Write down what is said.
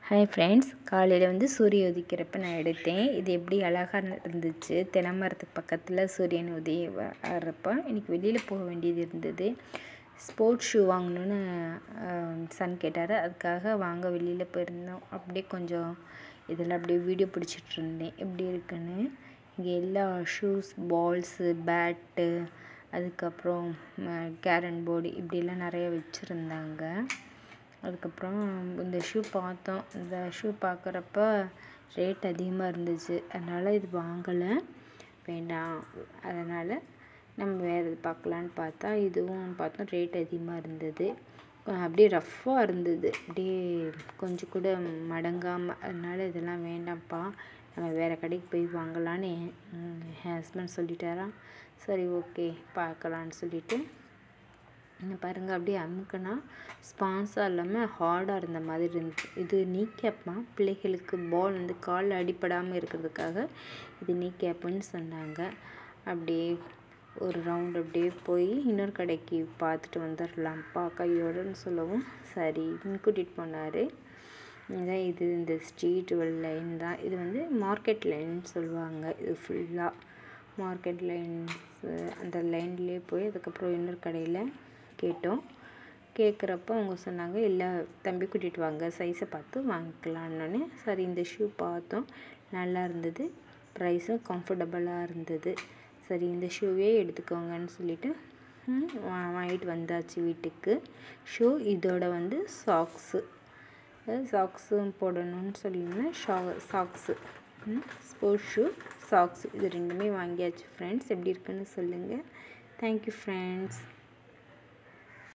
hi friends காலையில் வந்து சூரிய உதிக்கிறப்ப நான் எடுத்தேன் இது எப்படி அழகாக இருந்துச்சு தென்னமரத்துக்கு பக்கத்தில் சூரியன் உதய வர்றப்போ எனக்கு வெளியில் போக வேண்டியது இருந்தது ஸ்போர்ட்ஸ் ஷூ வாங்கணுன்னு சன் கேட்டார் அதுக்காக வாங்க வெளியில் போயிருந்தோம் அப்படியே கொஞ்சம் இதில் அப்படியே வீடியோ பிடிச்சிட்டு இருந்தேன் எப்படி இருக்குன்னு இங்கே எல்லா ஷூஸ் பால்ஸு பேட்டு அதுக்கப்புறம் கேரன் போர்டு இப்படிலாம் நிறைய வச்சுருந்தாங்க அதுக்கப்புறம் இந்த ஷூ பார்த்தோம் இந்த ஷூ பார்க்குறப்ப ரேட் அதிகமாக இருந்துச்சு அதனால் இது வாங்கலை வேண்டாம் அதனால் நம்ம வேறு இது பார்க்கலான்னு பார்த்தா இதுவும் பார்த்தோம் ரேட் அதிகமாக இருந்தது அப்படியே ரஃப்பாக இருந்தது அப்படியே கொஞ்சம் கூட மடங்காமல் அதனால் இதெல்லாம் வேண்டாம்ப்பா நம்ம வேறு கடைக்கு போய் வாங்கலான்னு என் ஹஸ்பண்ட் சொல்லிட்டாரா சரி ஓகே பார்க்கலான்னு சொல்லிவிட்டு பாருங்கள் அப்படியே அமுக்குனா ஸ்பான்ஸாக இல்லாமல் ஹார்டாக இருந்த மாதிரி இருந்துச்சு இது நீ கேப்மா பிள்ளைகளுக்கு பால் வந்து காலில் அடிப்படாமல் இருக்கிறதுக்காக இது நீ கேப்புன்னு சொன்னாங்க அப்படியே ஒரு ரவுண்ட் அப்படியே போய் இன்னொரு கடைக்கு பார்த்துட்டு வந்துடலாம்ப்பா கையோடன்னு சொல்லவும் சரி கூட்டிகிட்டு போனார் இதான் இது இந்த ஸ்ட்ரீட் லைன் தான் இது வந்து மார்க்கெட் லைன் சொல்லுவாங்க இது ஃபுல்லாக மார்க்கெட் லைன்ஸ் அந்த லைன்லேயே போய் அதுக்கப்புறம் இன்னொரு கடையில் கேட்டோம் கேட்குறப்ப அவங்க சொன்னாங்க இல்லை தம்பி கூட்டிகிட்டு வாங்க சைஸை பார்த்து வாங்கிக்கலான்னு சரி இந்த ஷூ பார்த்தோம் நல்லா இருந்தது ப்ரைஸும் கம்ஃபர்டபுளாக இருந்தது சரி இந்த ஷூவே எடுத்துக்கோங்கன்னு சொல்லிவிட்டு வாங்கிட்டு வந்தாச்சு வீட்டுக்கு ஷூ இதோட வந்து சாக்ஸு சாக்ஸும் போடணும்னு சொல்லியிருந்தேன் ஷா சாக்ஸு ஸ்போர்ட்ஸ் ஷூ சாக்ஸ் இது ரெண்டுமே வாங்கியாச்சு ஃப்ரெண்ட்ஸ் எப்படி இருக்குன்னு சொல்லுங்கள் தேங்க்யூ ஃப்ரெண்ட்ஸ்